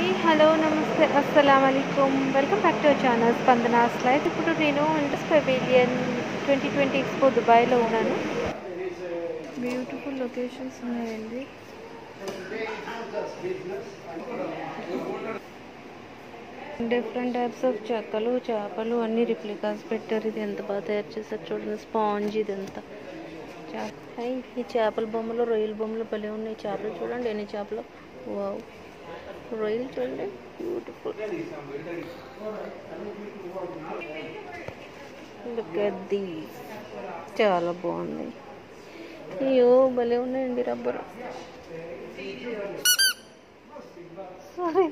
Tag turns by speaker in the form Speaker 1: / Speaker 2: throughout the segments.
Speaker 1: Hi hello namaste అస్సలం అయికం welcome back to our channel Spandana's life ఇప్పుడు నేను Indus pavilion twenty twenty expo దుబాయ్లో ఉన్నాను బ్యూటిఫుల్ లొకేషన్స్ ఉన్నాయండి డిఫరెంట్ టైప్స్ ఆఫ్ చెక్కలు చేపలు అన్ని రిప్లికాస్ పెట్టారు ఇది ఎంత బాగా తయారు చేశారు చూడండి స్పాంజ్ ఇదంతా చా- హై, ఈ చేపల బొమ్మలు రొయ్యల బొమ్మలు భలే ఉన్నాయి చేపలు చూడండి ఎన్ని చేపలు వావ్ రొయ్యలు చూడండి బ్యూటిఫుల్ లుక్ ఎట్ ది చాలా బాగున్నాయి అయ్యో భలే ఉన్నాయండి రబ్బరు సారీ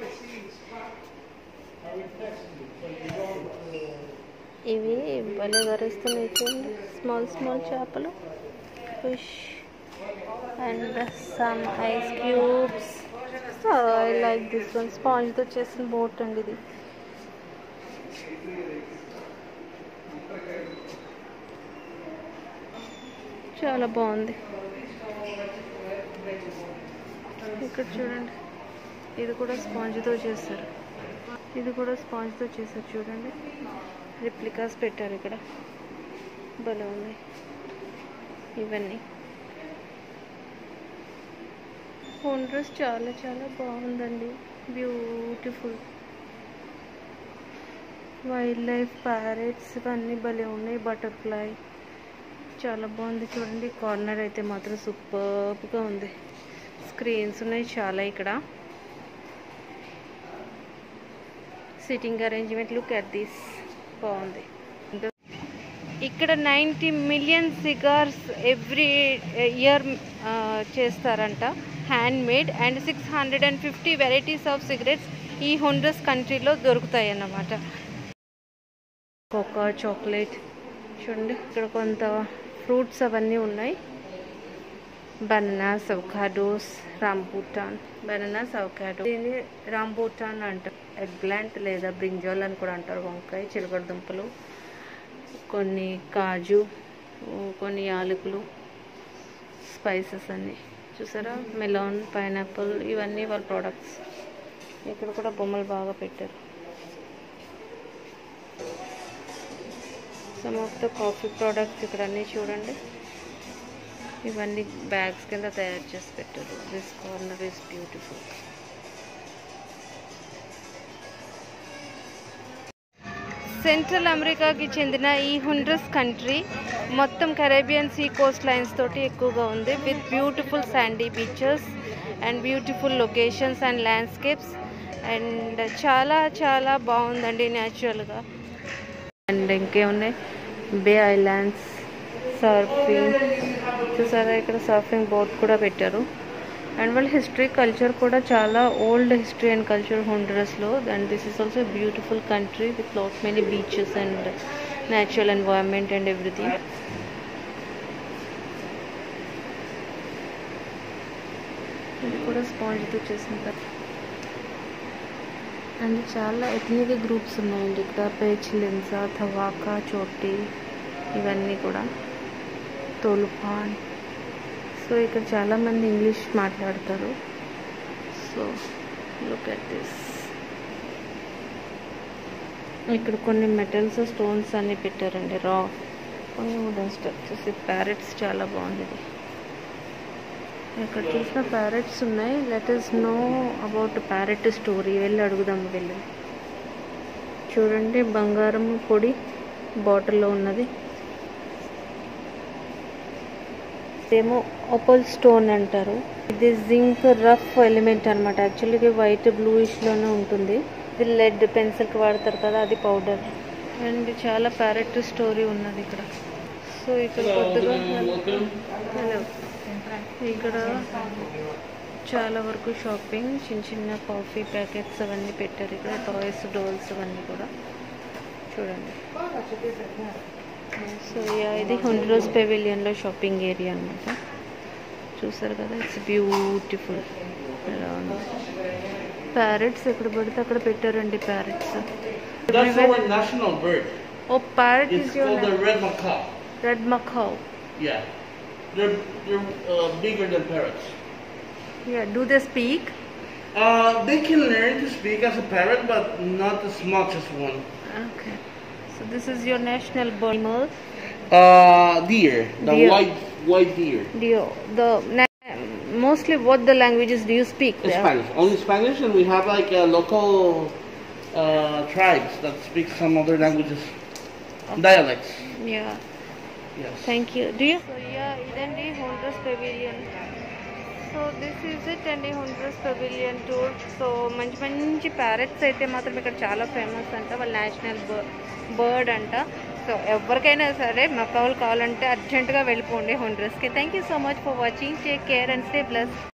Speaker 1: ఇవి భలే వరుస్తున్నాయి చూడండి స్మాల్ స్మాల్ చేపలు fish and some ice cubes I like this one స్పాంజ్తో చేసిన బోట్ అండి ఇది చాలా బాగుంది ఇక్కడ చూడండి ఇది కూడా స్పాంజ్తో చేస్తారు ఇది కూడా స్పాంజ్తో చేశారు చూడండి రిప్లికాస్ పెట్టారు ఇక్కడ భలే ఉన్నాయి ఇవన్నీ ఫోన్ డ్రెస్ చాలా చాలా బాగుందండి బ్యూటిఫుల్ వైల్డ్ లైఫ్ ప్యారెట్స్ ఇవన్నీ భలే ఉన్నాయి బటర్ఫ్లై చాలా బాగుంది చూడండి కార్నర్ అయితే మాత్రం సూపర్గా ఉంది స్క్రీన్స్ ఉన్నాయి చాలా ఇక్కడ sitting arrangement look at this బాగుంది ఇక్కడ ninety million cigars every year చేస్తారంట hand made and six hundred and fifty varieties of cigarettes ఈ హొండ్రస్ కంట్రీలో దొరుకుతాయి అన్నమాట కోకా చాక్లెట్ చూడండి ఇక్కడ కొంత ఫ్రూట్స్ అవన్నీ ఉన్నాయి bananas avocados rambutan bananas avocado దీన్ని రాంబూటాన్ అంటారు ఎగ్ ప్లాంట్ లేదా బ్రింజాల్ అని కూడా అంటారు వంకాయ చిలకడ దుంపలు కొన్ని కాజు కొన్ని యాలకులు స్పైసెస్ అన్నీ చూసారా మెలాన్ పైనాపిల్ ఇవన్నీ వాళ్ళ ప్రోడక్ట్స్ ఇక్కడ కూడా బొమ్మలు బాగా పెట్టారు some of the coffee products ఇక్కడ అన్నీ చూడండి ఇవన్నీ బ్యాగ్స్ కింద తయారు చేసి పెట్టారు this corner is beautiful Central అమెరికాకి చెందిన ఈ హుండ్రస్ కంట్రీ మొత్తం కరేబియన్ సీ కోస్ట్ లైన్స్ తోటి ఎక్కువగా ఉంది with beautiful sandy beaches and beautiful locations and landscapes and చాలా చాలా బాగుందండి న్యాచురల్గా అండ్ ఇంకేమున్నాయి బే ఐలాండ్స్ సర్ఫింగ్ చూసారా ఇక్కడ సర్ఫింగ్ బోట్ కూడా పెట్టారు అండ్ వాళ్ళ హిస్టరీ కల్చర్ కూడా చాలా ఓల్డ్ హిస్టరీ అండ్ కల్చర్ హోండరస్లో and this is also beautiful country with lot many beaches and natural environment and everything ఇది కూడా స్పాంజ్తో చేసిన అండ్ చాలా ఎథనిక్ గ్రూప్స్ ఉన్నాయండి ఇక్కడ పేచిలిన్సా థవాకా చోటి ఇవన్నీ కూడా తోలుపాన్ సో ఇక్కడ చాలామంది ఇంగ్లీష్ మాట్లాడతారు సో లుక్ అట్ దిస్ ఇక్కడ కొన్ని మెటల్స్ స్టోన్స్ అన్ని పెట్టారండి రా కొన్ని వుడెన్ స్ట్రక్చర్స్ ఈ ప్యారెట్స్ చాలా బాగుంది ఇది ఇక్కడ చూసిన ప్యారెట్స్ ఉన్నాయి let is know about parrot story వెళ్ళి అడుగుదాం వెళ్ళి చూడండి బంగారం పొడి బాటిల్లో ఉన్నది ఏమో ఓపల్ స్టోన్ అంటారు ఇది జింక్ రఫ్ ఎలిమెంట్ అనమాట యాక్చువల్గా వైట్ బ్లూయిష్లోనే ఉంటుంది ఇది లెడ్ పెన్సిల్కి వాడతారు కదా అది పౌడర్ అండ్ చాలా ప్యారెట్ స్టోరీ ఉన్నది ఇక్కడ సో ఇక్కడ కొత్తగా హలో ఇక్కడ చాలా వరకు షాపింగ్ చిన్న చిన్న కాఫీ ప్యాకెట్స్ అవన్నీ పెట్టారు ఇక్కడ టాయ్స్ డోల్స్ అవన్నీ కూడా చూడండి సో యా ఇది హండ్రోస్ పెవిలియన్లో షాపింగ్ ఏరియా అనమాట చూసారు కదా ఇట్స్ బ్యూటిఫుల్ ఎలా ఉంది ప్యారెట్స్ ఎక్కడ పడితే అక్కడ పెట్టారండి parrots
Speaker 2: That's our national bird.
Speaker 1: Oh parrot
Speaker 2: It's
Speaker 1: is
Speaker 2: called the
Speaker 1: your
Speaker 2: red macaw.
Speaker 1: Red macaw
Speaker 2: Yeah. They're, they're uh, bigger than parrots.
Speaker 1: Yeah do they speak
Speaker 2: Uh, they can learn to speak as a parrot, but not as much as one.
Speaker 1: Okay. So this is your national bird animal.
Speaker 2: Uh, deer, the
Speaker 1: Deer.
Speaker 2: white white deer.
Speaker 1: Do you, the na- mostly what the languages do you speak
Speaker 2: It's
Speaker 1: there?
Speaker 2: Spanish, only Spanish, and we have like uh, local uh, tribes that speak some other languages, dialects.
Speaker 1: Yeah.
Speaker 2: Yes.
Speaker 1: Thank you do so yeah ఇదండి Honduras pavilion so this is it అండి Honduras pavilion tour so మంచి మంచి parrots అయితే మాత్రం ఇక్కడ చాలా famous అంట వాళ్ళ నేషనల్ బర్డ్ అంట సో ఎవరికైనా సరే మా కావాలి కావాలంటే అర్జెంటుగా వెళ్ళిపోండి హోండ్రస్కి thank you so much for watching take care and stay plus